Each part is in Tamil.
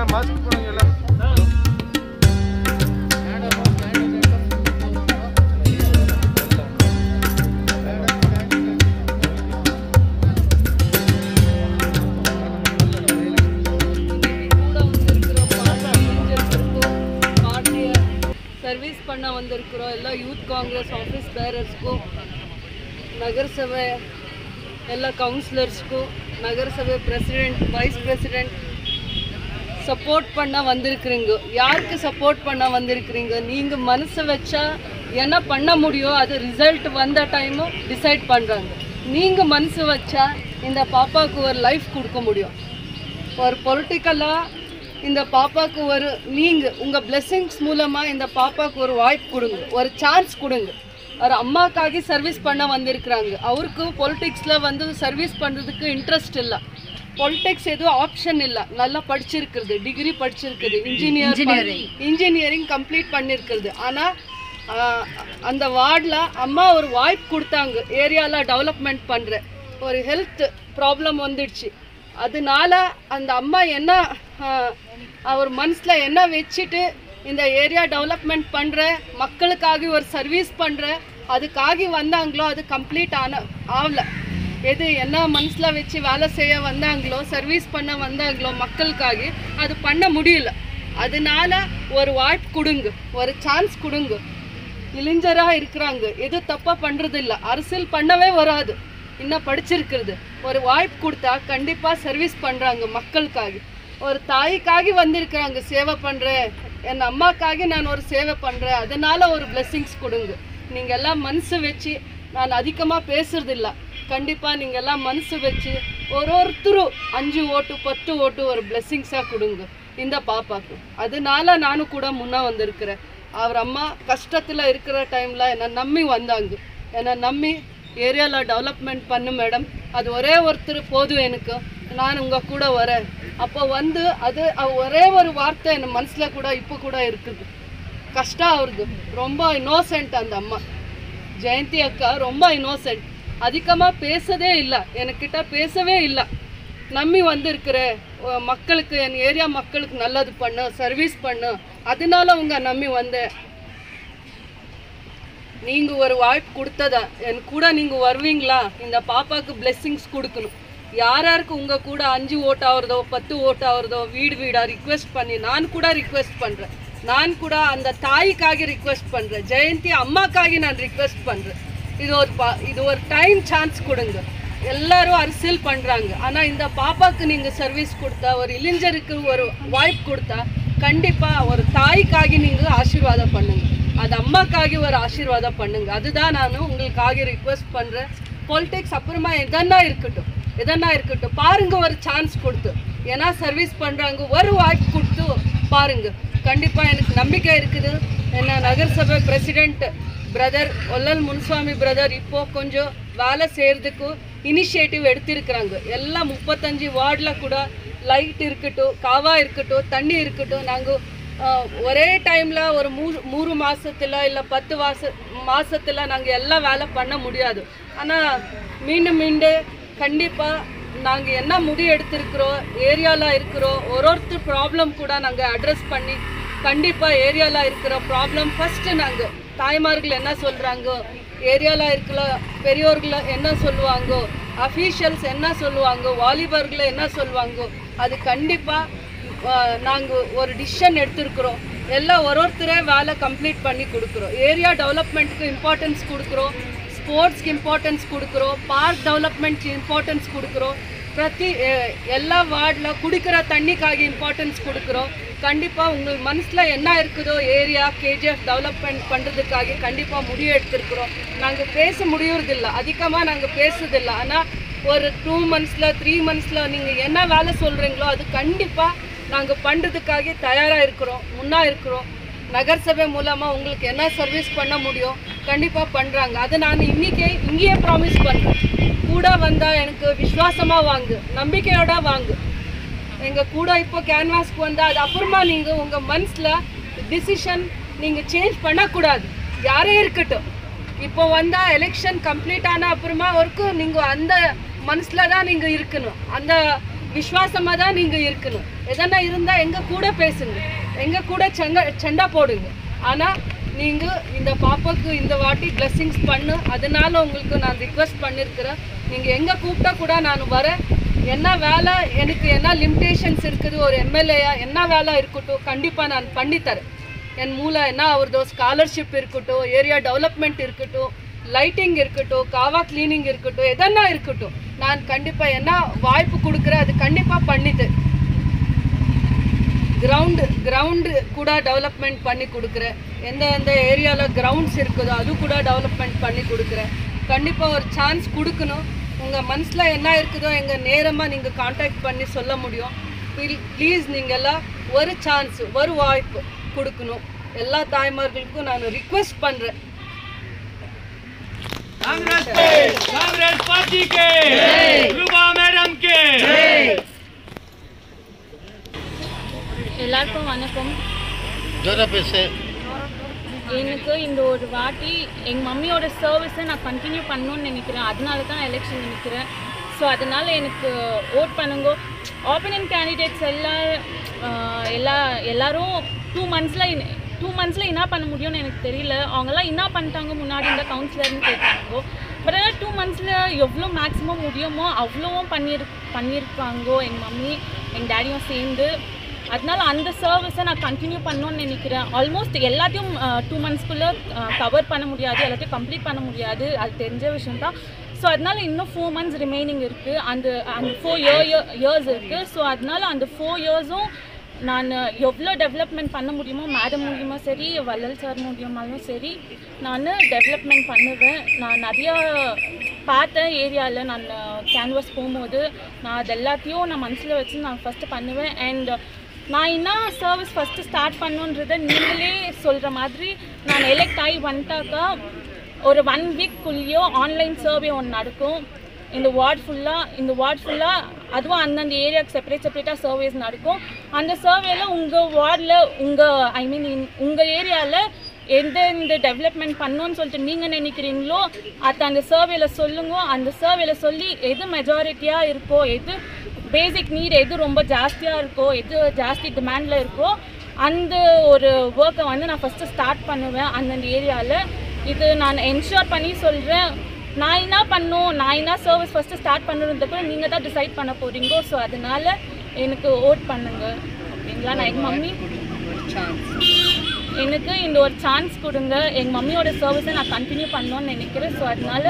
மாஸ்க் போடுங்க எல்லாம் கூட வந்திருக்கிறோம் பார்ட்டி இளைஞர்களுக்கும் பார்ட்டியை சர்வீஸ் பண்ண வந்திருக்கிறோம் ಎಲ್ಲ ಯೂತ್ ಕಾಂಗ್ರೆಸ್ ಆಫೀಸ್ ಬೇರರ್ಸ್ಗೂ ನಗರಸಭೆ ಎಲ್ಲ ಕೌನ್ಸಿಲರ್ಸ್ಗೂ நகரசபை பிரசிடென்ட் வைஸ் பிரசிடென்ட் சப்போர்ட் பண்ண வந்திருக்கிறீங்க யாருக்கு சப்போர்ட் பண்ண வந்திருக்கிறீங்க நீங்கள் மனசு வச்சா என்ன பண்ண முடியும் அது ரிசல்ட் வந்த டைமும் டிசைட் பண்ணுறாங்க நீங்கள் மனசு வச்சா இந்த பாப்பாவுக்கு ஒரு லைஃப் கொடுக்க முடியும் ஒரு பொலிட்டிக்கலாக இந்த பாப்பாவுக்கு ஒரு நீங்கள் உங்கள் பிளெஸ்ஸிங்ஸ் மூலமாக இந்த பாப்பாவுக்கு ஒரு வாய்ப்பு கொடுங்க ஒரு சான்ஸ் கொடுங்க ஒரு அம்மாக்காக சர்வீஸ் பண்ண வந்திருக்கிறாங்க அவருக்கு பொலிட்டிக்ஸில் வந்து சர்வீஸ் பண்ணுறதுக்கு இன்ட்ரெஸ்ட் இல்லை பொலிட்டிக்ஸ் எதுவும் ஆப்ஷன் இல்லை நல்லா படிச்சிருக்கிறது டிகிரி படிச்சிருக்குது இன்ஜினியர் இன்ஜினியரிங் கம்ப்ளீட் பண்ணியிருக்கிறது ஆனால் அந்த வார்டில் அம்மா ஒரு வாய்ப்பு கொடுத்தாங்க ஏரியாவில் டெவலப்மெண்ட் பண்ணுற ஒரு ஹெல்த் ப்ராப்ளம் வந்துடுச்சு அதனால அந்த அம்மா என்ன ஆஹ், அவர் மனசில் என்ன வச்சுட்டு இந்த ஏரியா டெவலப்மெண்ட் பண்ணுற மக்களுக்காக ஒரு சர்வீஸ் பண்ணுற அதுக்காக வந்தாங்களோ அது கம்ப்ளீட் ஆன ஆகல எது என்ன மனசில் வச்சு வேலை செய்ய வந்தாங்களோ சர்வீஸ் பண்ண வந்தாங்களோ மக்களுக்காக அது பண்ண முடியல அதனால ஒரு வாய்ப்பு கொடுங்க ஒரு சான்ஸ் கொடுங்க இளைஞராக இருக்கிறாங்க எது தப்பாக பண்ணுறது இல்லை அரசியல் பண்ணவே வராது இன்னும் படிச்சிருக்கிறது ஒரு வாய்ப்பு கொடுத்தா கண்டிப்பாக சர்வீஸ் பண்ணுறாங்க மக்களுக்காக ஒரு தாய்க்காக வந்திருக்கிறாங்க சேவை பண்ணுறேன் என் அம்மாக்காக நான் ஒரு சேவை பண்ணுறேன் அதனால ஒரு blessings கொடுங்க நீங்கள் எல்லாம் மனசு வச்சு நான் அதிகமாக பேசுறது இல்ல கண்டிப்பாக நீங்கள் எல்லாம் மனசு வச்சு ஒரு ஒருத்தரும் அஞ்சு ஓட்டு பத்து ஓட்டு ஒரு பிளெஸ்ஸிங்ஸாக கொடுங்க இந்த பாப்பாக்கு அதனால நானும் கூட முன்னே வந்திருக்கிறேன் அவர் அம்மா கஷ்டத்தில் இருக்கிற டைமில் என்னை நம்பி வந்தாங்க என்னை நம்பி ஏரியாவில் டெவலப்மெண்ட் பண்ணு மேடம் அது ஒரே ஒருத்தர் போதும் எனக்கு நான் உங்கள் கூட வரேன் அப்போ வந்து அது அவ ஒரே ஒரு வார்த்தை என் மனசில் கூட இப்போ கூட இருக்குது கஷ்டம் அவருக்கு ரொம்ப இன்னோசென்ட் அந்த அம்மா ஜெயந்தி அக்கா ரொம்ப இன்னோசென்ட் அதிகமாக பேசதே இல்லை என்கிட்ட பேசவே இல்லை நம்பி வந்திருக்கிற உ- மக்களுக்கு என் ஏரியா மக்களுக்கு நல்லது பண்ணு சர்வீஸ் பண்ணு அதனால உங்க நம்பி வந்தேன் நீங்க ஒரு வாய்ப்பு கொடுத்ததா என் கூட நீங்க வருவீங்களா இந்த பாப்பாக்கு blessings கொடுக்கணும் யார் யாருக்கு உங்க கூட அஞ்சு ஓட்டு ஆகுறதோ பத்து ஓட்டு ஆகுறதோ வீடு வீடா ரிக்வெஸ்ட் பண்ணி நான் கூட ரிக்வெஸ்ட் பண்றேன் நான் கூட அந்த தாய்க்காக ரிக்வெஸ்ட் பண்றேன் ஜெயந்தி அம்மாக்காக நான் ரிக்வெஸ்ட் பண்றேன் இது ஒரு பா இது ஒரு டைம் சான்ஸ் கொடுங்க எல்லாரும் அரசியல் பண்றாங்க ஆனா இந்த பாப்பாக்கு நீங்க சர்வீஸ் கொடுத்தா ஒரு இளைஞருக்கு ஒரு வாய்ப்பு கொடுத்தா கண்டிப்பா ஒரு தாய்க்காக நீங்க ஆசீர்வாதம் பண்ணுங்க அது அம்மாக்காக ஒரு ஆசீர்வாதம் பண்ணுங்க அதுதான் நான் உங்களுக்காக ரிக்வெஸ்ட் பண்றேன் பொலிட்டிக்ஸ் அப்புறமா எதனா இருக்கட்டும் எதனா இருக்கட்டும் பாருங்க ஒரு சான்ஸ் கொடுத்து ஏன்னா சர்வீஸ் பண்றாங்க ஒரு வாய்ப்பு கொடுத்து பாருங்க கண்டிப்பா எனக்கு நம்பிக்கை இருக்குது என்ன நகரசபை பிரசிடென்ட் பிரதர் ஒல்லல் முன்சுவாமி பிரதர் இப்போ கொஞ்சம் வேலை செய்யறதுக்கு இனிஷியேட்டிவ் எடுத்திருக்கிறாங்க எல்லாம் முப்பத்தஞ்சு வார்டில் கூட லைட் இருக்கட்டும் காவா இருக்கட்டும் தண்ணி இருக்கட்டும் நாங்கள் ஒரே டைமில் ஒரு மூ மூணு மாசத்துல இல்லை பத்து மாச மாசத்துல நாங்கள் எல்லாம் வேலை பண்ண முடியாது ஆனால் மீண்டும் மீண்டும் கண்டிப்பாக நாங்கள் என்ன முடிவு எடுத்திருக்கிறோம் ஏரியாவில் இருக்கிறோம் ஒரு ஒருத்தர் ப்ராப்ளம் கூட நாங்கள் அட்ரஸ் பண்ணி கண்டிப்பாக ஏரியாவில் இருக்கிற ப்ராப்ளம் ஃபஸ்ட்டு நாங்கள் தாய்மார்கள் என்ன சொல்கிறாங்க ஏரியாவில் இருக்கிற பெரியோர்கள் என்ன சொல்லுவாங்க அஃபீஷியல்ஸ் என்ன சொல்லுவாங்க வாலிபர்கள் என்ன சொல்லுவாங்க அது கண்டிப்பாக நாங்கள் ஒரு டிசிஷன் எடுத்திருக்கிறோம் எல்லாம் ஒரு ஒருத்தரே வேலை கம்ப்ளீட் பண்ணி கொடுக்குறோம் ஏரியா டெவலப்மெண்ட்டுக்கு இம்பார்ட்டன்ஸ் கொடுக்குறோம் ஸ்போர்ட்ஸ்க்கு இம்பார்ட்டன்ஸ் கொடுக்குறோம் பார்க் டெவலப்மெண்ட்க்கு இம்பார்ட்டன்ஸ் கொடுக்குறோம் பிரதி எ- எல்லா வார்டில் குடிக்கிற தண்ணிக்காக இம்பார்ட்டன்ஸ் கொடுக்குறோம் கண்டிப்பாக உங்கள் மனசில் என்ன இருக்குதோ ஏரியா கேஜிஎஃப் டெவலப்மெண்ட் பண்ணுறதுக்காக கண்டிப்பாக முடிவு எடுத்திருக்கிறோம் நாங்கள் பேச முடியறதில்ல அதிகமாக நாங்கள் பேசுறதில்ல ஆனால் ஒரு டூ மந்த்ஸில் த்ரீ மந்த்ஸில் நீங்கள் என்ன வேலை சொல்கிறீங்களோ அது கண்டிப்பாக நாங்கள் பண்ணுறதுக்காக தயாராக இருக்கிறோம் முன்னா இருக்கிறோம் நகரசபை மூலமாக உங்களுக்கு என்ன சர்வீஸ் பண்ண முடியும் கண்டிப்பாக பண்ணுறாங்க அதை நான் இன்னைக்கே இங்கேயே ப்ராமிஸ் பண்ணுறேன் கூட வந்தால் எனக்கு விசுவாசமாக வாங்கு நம்பிக்கையோட வாங்கு எங்கள் கூட இப்போ கேன்வாஸ்க்கு வந்தால் அது அப்புறமா நீங்கள் உங்கள் மனசில் டிசிஷன் நீங்கள் சேஞ்ச் பண்ணக்கூடாது யாரே இருக்கட்டும் இப்போ வந்தால் எலெக்ஷன் கம்ப்ளீட் ஆன அப்புறமா வரைக்கும் நீங்கள் அந்த மனசில் தான் நீங்கள் இருக்கணும் அந்த விசுவாசமா தான் நீங்க இருக்கணும் எதனா இருந்தா எங்க கூட பேசுங்க எங்க கூட சங்க சண்டை போடுங்க ஆனா நீங்க இந்த பாப்பாக்கு இந்த வாட்டி பிளெஸிங்ஸ் பண்ணு அதனால உங்களுக்கு நான் ரிக்வெஸ்ட் பண்ணியிருக்கிறேன் நீங்க எங்க கூப்பிட்டா கூட நான் வரேன் என்ன வேலை எனக்கு என்ன லிமிடேஷன்ஸ் இருக்குது ஒரு எம்எல்ஏயா என்ன வேலை இருக்கட்டும் கண்டிப்பா நான் பண்ணித்தரேன் என் மூலம் என்ன ಅವ್ರದ್ದು ஸ்காலர்ஷிப் இருக்கட்டும் ஏரியா டெவலப்மெண்ட் இருக்கட்டும் லைட்டிங் இருக்கட்டும் காவா கிளீனிங் இருக்கட்டும் எதனா இருக்கட்டும் நான் கண்டிப்பா என்ன வாய்ப்பு கொடுக்குறேன் அது கண்டிப்பா பண்ணிட்டு கிரவுண்டு கிரவுண்டு கூட டெவலப்மெண்ட் பண்ணி கொடுக்குறேன் எந்த எந்த ஏரியாவில் கிரவுண்ட்ஸ் இருக்குதோ அது கூட டெவலப்மெண்ட் பண்ணி கொடுக்குறேன் கண்டிப்பாக ஒரு சான்ஸ் கொடுக்கணும் உங்கள் மனசில் என்ன இருக்குதோ எங்கள் நேரமாக நீங்கள் காண்டாக்ட் பண்ணி சொல்ல முடியும் ப்ளீஸ் நீங்கள் எல்லாம் ஒரு சான்ஸ் ஒரு வாய்ப்பு கொடுக்கணும் எல்லா தாய்மார்களுக்கும் நான் ரிக்வெஸ்ட் பண்ணுறேன் कांग्रेस के कांग्रेस पार्टी के रूपा मैडम के எல்லாருக்கும் வணக்கம் எனக்கு இந்த ஒரு வாட்டி எங்கள் மம்மியோட சர்வீஸை நான் கண்டினியூ பண்ணணும்னு நினைக்கிறேன் அதனால தான் எலெக்ஷன் நினைக்கிறேன் ஸோ அதனால் எனக்கு ஓட் பண்ணுங்க ஆப்போனன்ட் கேண்டிடேட்ஸ் எல்லாம் ஆஹ், எல்லா எல்லாரும் டூ மந்த்ஸில் டூ மந்த்ஸில் என்ன பண்ண முடியும்னு எனக்கு தெரியல அவங்கெல்லாம் என்ன பண்ணிட்டாங்க முன்னாடி இந்த கவுன்சிலர்னு கேட்டாங்க பட் ஆனால் டூ மந்த்ஸில் எவ்வளோ மேக்ஸிமம் முடியுமோ அவ்வளோவும் பண்ணியிரு பண்ணியிருக்காங்க எங்கள் மம்மி எங்கள் டேடியும் சேர்ந்து அதனால அந்த சர்வீஸை நான் கண்டினியூ பண்ணணும்னு நினைக்கிறேன் ஆல்மோஸ்ட் எல்லாத்தையும் டூ மந்த்ஸ்க்குள்ளே கவர் பண்ண முடியாது எல்லாத்தையும் கம்ப்ளீட் பண்ண முடியாது அது தெரிஞ்ச விஷயம் தான் ஸோ அதனால இன்னும் ஃபோர் மந்த்ஸ் ரிமைனிங் இருக்குது அந்த அந்த ஃபோர் இயர் இயர்ஸ் இருக்குது ஸோ அதனால அந்த ஃபோர் இயர்ஸும் நான் எவ்வளோ டெவலப்மெண்ட் பண்ண முடியுமோ மேடம் மூலியமா சரி வள்ளல் சார் மூலியமாலும் சரி நான் டெவலப்மெண்ட் பண்ணுவேன் நான் நிறையா பார்த்தேன் ஏரியாவில் நான் கேன்வாஸ் போகும்போது நான் அது எல்லாத்தையும் நான் மனசில் வச்சு நான் ஃபஸ்ட்டு பண்ணுவேன் அண்ட் நான் என்ன சர்வீஸ் ஃபஸ்ட்டு ஸ்டார்ட் பண்ணுன்றதை நீங்களே சொல்கிற மாதிரி நான் எலெக்ட் ஆகி வந்துட்டாக்கா ஒரு ஒன் வீக்குள்ளேயோ ஆன்லைன் சர்வே ஒன்று நடக்கும் இந்த வார்ட் ஃபுல்லாக இந்த வார்ட் ஃபுல்லாக அதுவும் அந்தந்த ஏரியாவுக்கு செப்பரேட் செப்பரேட்டாக சர்வேஸ் நடக்கும் அந்த சர்வேல உங்கள் வார்டில் உங்கள் ஐ மீன் உங்கள் ஏரியாவில் எந்த இந்த டெவலப்மெண்ட் பண்ணணும்னு சொல்லிட்டு நீங்கள் நினைக்கிறீங்களோ அதை அந்த சர்வேல சொல்லுங்க அந்த சர்வேல சொல்லி எது மெஜாரிட்டியாக இருக்கோ எது பேசிக் நீட் எது ரொம்ப ஜாஸ்தியாக இருக்கோ எது ஜாஸ்தி டிமாண்டில் இருக்கோ அந்த ஒரு ஒர்க்கை வந்து நான் ஃபஸ்ட்டு ஸ்டார்ட் பண்ணுவேன் அந்தந்த ஏரியாவில் இது நான் என்ஷூர் பண்ணி சொல்கிறேன் நான் என்ன பண்ணும் நான் என்ன சர்வீஸ் ஃபஸ்ட்டு ஸ்டார்ட் பண்ணுறது கூட நீங்கள் தான் டிசைட் பண்ண போகிறீங்க ஸோ அதனால எனக்கு ஓட் பண்ணுங்க ஓகேங்களா நான் எங்கள் மம்மி எனக்கு இந்த ஒரு சான்ஸ் கொடுங்க எங்கள் மம்மியோட சர்வீஸை நான் கண்டினியூ பண்ணணும்னு நினைக்கிறேன் ஸோ அதனால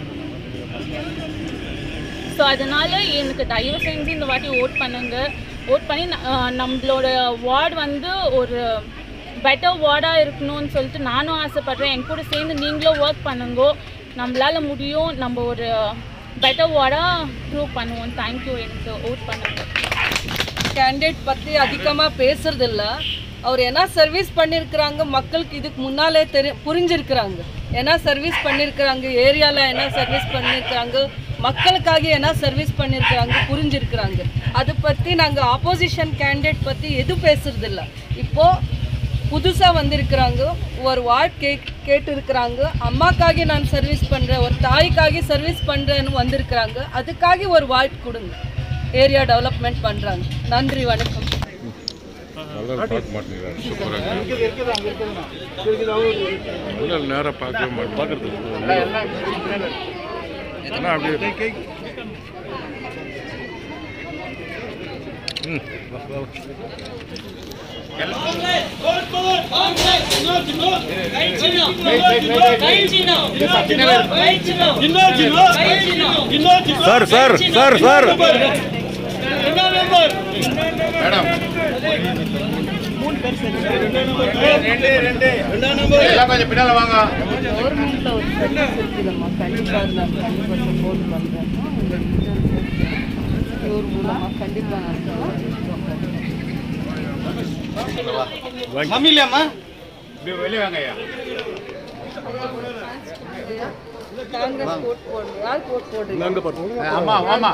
ஸோ அதனால எனக்கு தயவு செஞ்சு இந்த வாட்டி ஓட் பண்ணுங்க ஓட் பண்ணி ந- ஆஹ் நம்மளோட வார்டு வந்து ஒரு பெட்டர் வார்டாக இருக்கணும்னு சொல்லிட்டு நானும் ஆசைப்பட்றேன் என் கூட சேர்ந்து நீங்களும் ஒர்க் பண்ணுங்க நம்மளால முடியும் நம்ம ஒரு பெட்டர் வார்டாக ப்ரூவ் பண்ணுவோம் தேங்க்யூ எனக்கு ஓட் பண்ணுங்க கேண்டிடேட் பற்றி அதிகமாக பேசுறதில்ல அவர் என்ன சர்வீஸ் பண்ணியிருக்கிறாங்க மக்களுக்கு இதுக்கு முன்னாலே தெரி புரிஞ்சிருக்கிறாங்க என்ன சர்வீஸ் பண்ணியிருக்கிறாங்க ஏரியாவில் என்ன சர்வீஸ் பண்ணியிருக்கிறாங்க மக்களுக்காக என்ன சர்வீஸ் பண்ணியிருக்கிறாங்க புரிஞ்சிருக்கிறாங்க அதை பற்றி நாங்கள் ஆப்போசிஷன் கேண்டிடேட் பற்றி எதுவும் பேசுறதில்ல இப்போது புதுசாக வந்திருக்கிறாங்க ஒரு வார்ட் கே கேட்டு இருக்கிறாங்க அம்மாக்காக நான் சர்வீஸ் பண்ணுறேன் ஒரு தாய்க்காக சர்வீஸ் பண்ணுறேன்னு வந்திருக்கிறாங்க அதுக்காக ஒரு வாய்ப்பு கொடுங்க ஏரியா டெவலப்மெண்ட் பண்ணுறாங்க நன்றி வணக்கம் நல்லா பார்க்க மாட்டேங்கிறாரு சூப்பராக இல்லை நேராக பார்க்கவே மாட்டேன் பார்க்கறதுக்கு ஆனால் அப்படியே ம் வா, வா, வா. Sir sir sir sir madam எல்லாம் கொஞ்சம் பின்னால் வாங்க கவர்மெண்ட்டில் ஒரு சர்வீஸ் இருக்குதும்மா கண்டிப்பாக நான் கண்டிப்பாக சப்போர்ட் பண்ணுறேன் இவர் மூலமாக கண்டிப்பாக நான் மம்மிலாமா இப்படி வெளியே வாங்க ஐயா காங்கிரஸ் ஓட் போடுறேன் யாருக்கு ஓட் போடுறீங்க ஆமா ஆமா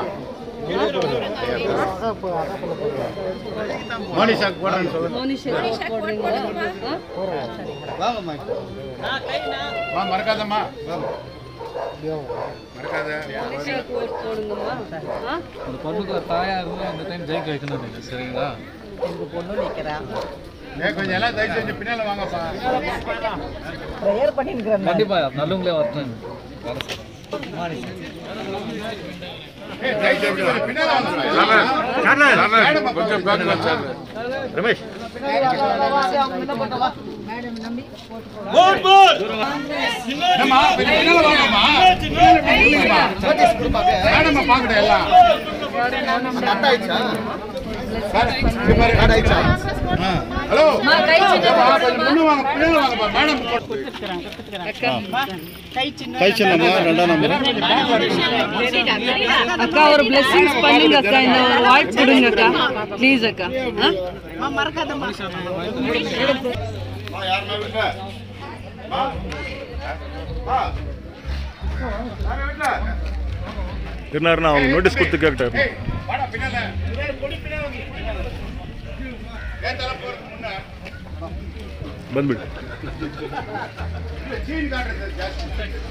மோனிஷாக்கு போடுறேன்னு சொல்லுங்க மோனிஷா போடுறீங்களா ஆ? வா மறக்காதம்மா மறக்காத மனுஷனுக்கு ஓட் போடுங்கம்மா ஆ அந்த பொண்ணுக்கு ஒரு தாயா இருந்தால் இந்த டைம் ஜெயிக்க வைக்கணும் நீங்க சரிங்களா ஏ கொஞ்சம் எல்லாம் தயவு செஞ்சு பின்னால வாங்கப்பா கண்டிப்பா நல்லவங்களே வரட்டும் ஏ தயவு செஞ்சு கொஞ்சம் பின்னால வாங்க மேடம் கொஞ்சம் பேக் ரமேஷ் என்னம்மா கொஞ்சம் பின்னால வாங்கம்மா மேடம் பாக்கட்டும் எல்லாம் சார், இங்க பாரு. ஆ. ஹலோ அம்மா, கை சின்ன ஏம்மா, கொஞ்சம் முன்ன வாங்க பின்னால வாங்கப்பா மேடம் கை சின்னமா ரெண்டாம் நம்பர் அக்கா ஒரு பிளெஸிங்ஸ் பண்ணுங்க அக்கா இந்த ஒரு வாய்ப்பு கொடுங்க அக்கா ப்ளீஸ் அக்கா ஆ? யாருமே வீட்டுல வா. வா. யாருமே வீட்டுல இருந்தாருன்னா அவங்க நோட்டீஸ் கொடுத்து கேட்டாரு ஏய், வாடா பின்னால. கொடி பின்னால வந்து. ஏன் தலை போறதுக்கு முன்ன? ಬಂದ್ಬಿಡಿ இல்ல, சீன் காட்டுறது ஜாஸ்தி.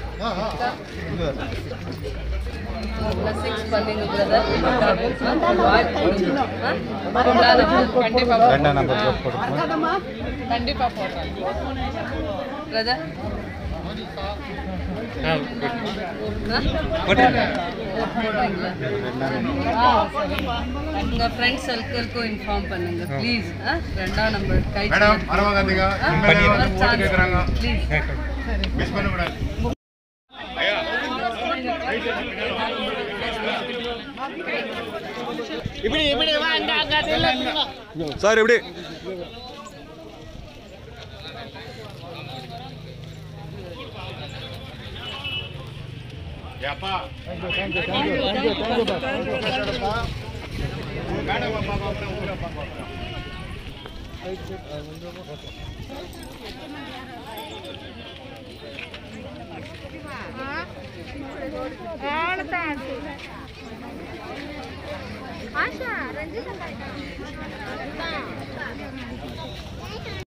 பிளெஸிங்ஸ் பண்ணுங்க பிரதர் வாய்ப்பு கொடுங்க ஆ? கண்டிப்பா ரெண்டாம் நம்பர் கண்டிப்பா போடுறேன் பிரதர் உங்க ஃப்ரெண்ட்ஸ் சர்க்கிள்க்கும் இன்ஃபார்ம் பண்ணுங்க ப்ளீஸ் ரெண்டாம் நம்பர் கை மேடம் மரவாகாதீங்க உண்மையிலே வந்து ஓட்டு கேக்குறாங்க ப்ளீஸ் மிஸ் பண்ணக்கூடாது சார் எப்படி ஏப்பா மேடம் பார்க்க ஊரை பார்க்க ஆஷா ரஞ்சிதா